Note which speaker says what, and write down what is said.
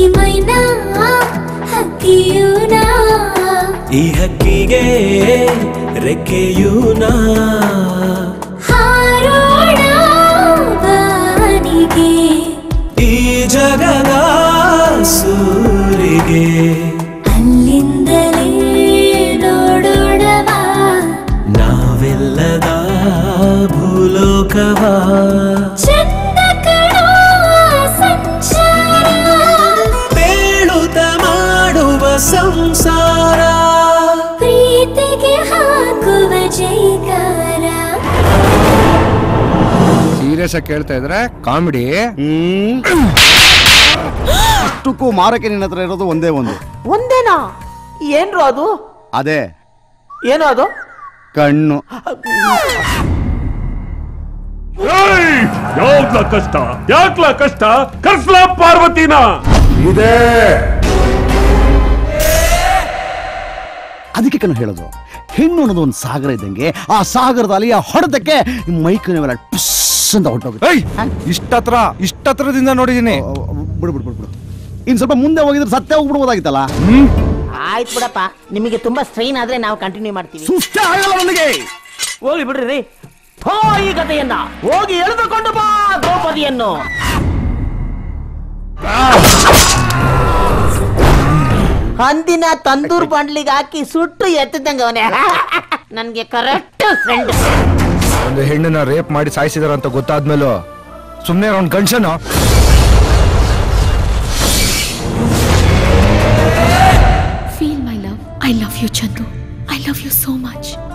Speaker 1: ಮೈನಾ ಹಕ್ಕಿಯೂನಾ
Speaker 2: ಈ ಹಕ್ಕಿಗೆ ರೆಕ್ಕೆಯೂನಾ
Speaker 1: ಹಾರೋಣ ಬಾನಿಗೆ
Speaker 2: ಈ ಜಗದ ಸೂರಿಗೆ
Speaker 1: ಅಲ್ಲಿಂದಲೇ ನೋಡೋಣವಾ
Speaker 2: ನಾವೆಲ್ಲದ ಭೂಲೋಕವಾ
Speaker 1: ಚಂದ ಕಣೋ ಸಂಚಾರ
Speaker 2: ತೇಳುತ್ತ ಮಾಡುವ ಸಂಸಾರ
Speaker 1: ಪ್ರೀತಿಗೆ ಹಾಕುವ ಜೈಕಾರ
Speaker 3: ಸೀರಿಯಸ್ ಆಗಿ ಕೇಳ್ತಾ ಇದ್ರೆ ಕಾಮಿಡಿ
Speaker 4: ಅಷ್ಟಕ್ಕೂ ಮಾರಕ್ಕೆ ನಿನ್ನ ಹತ್ರ ಇರೋದು ಒಂದೇ ಒಂದು
Speaker 5: ಒಂದೇನಾ ಏನ್ರು ಅದು
Speaker 4: ಅದೇ
Speaker 5: ಏನು ಅದು
Speaker 4: ಕಣ್ಣು
Speaker 6: ಯಾವ್ದ್ಲ ಕಷ್ಟ ಯಾಕ್ಲ ಕಷ್ಟ ಕರ್ಸ್ಲ ಪಾರ್ವತಿನ
Speaker 3: ಇದೆ
Speaker 4: ಅದಕ್ಕೆ ಕಣ್ಣು ಹೇಳೋದು ಹೆಣ್ಣು ಅನ್ನೋದು ಒಂದು ಸಾಗರ ಇದ್ದಂಗೆ ಆ ಸಾಗರದ ಅಲೆಯ ಹೊಡೆದಕ್ಕೆ ಮೈಕನೆಲ್ಲ ಟುಸ್ ಅಂತ ಹೊಟ್ಟೋಗುತ್ತೆ
Speaker 3: ಏಯ್ ಇಷ್ಟತ್ರ ಇಷ್ಟತ್ರದಿಂದ ನೋಡಿದೀನಿ
Speaker 4: ಬಿಡು ಬಿಡು ಬಿಡು ಬಿಡು ಇನ್ನು ಸ್ವಲ್ಪ ಮುಂದೆ ಹೋಗಿದ್ರೆ ಸತ್ಯ ಹೋಗ್ಬಿಡ್ಬೋದಾಗಿತ್ತಲ್ಲ
Speaker 5: ಆಯ್ತು ಬಿಡಪ್ಪ ನಿಮಗೆ ತುಂಬಾ ಸ್ಟ್ರೈನ್ ಆದ್ರೆ ನಾವು ಕಂಟಿನ್ಯೂ ಮಾಡ್ತೀವಿ
Speaker 4: ಸುಸ್ತೇ ಆಗಲ್ಲ ನನಗೆ
Speaker 5: ಹೋಗ್ಲಿ ಬಿಡ್ರಿ ರೀ ಹೋ ಈ ಕಥೆಯನ್ನ ಹೋಗಿ ಎಳೆದುಕೊಂಡು ಬಾ ದ್ರೌಪದಿಯನ್ನು ಹಂದಿನ ತಂದೂರ್ ಬಾಂಡ್ಲಿಗೆ ಹಾಕಿ ಸುಟ್ಟು ಎತ್ತಿದ್ದಂಗ ಅವನೇ ನನ್ಗೆ ಕರೆಕ್ಟ್ ಫ್ರೆಂಡ್
Speaker 3: ಒಂದು ಹೆಣ್ಣನ್ನ ರೇಪ್ ಮಾಡಿ ಸಾಯಿಸಿದಾರ ಅಂತ ಗೊತ್ತಾದ್ಮೇಲೂ ಸುಮ್ಮನೆ ಅವ್ನ ಗಂಡಸನ
Speaker 7: Feel my love. I love you, Chandu. I love you so much.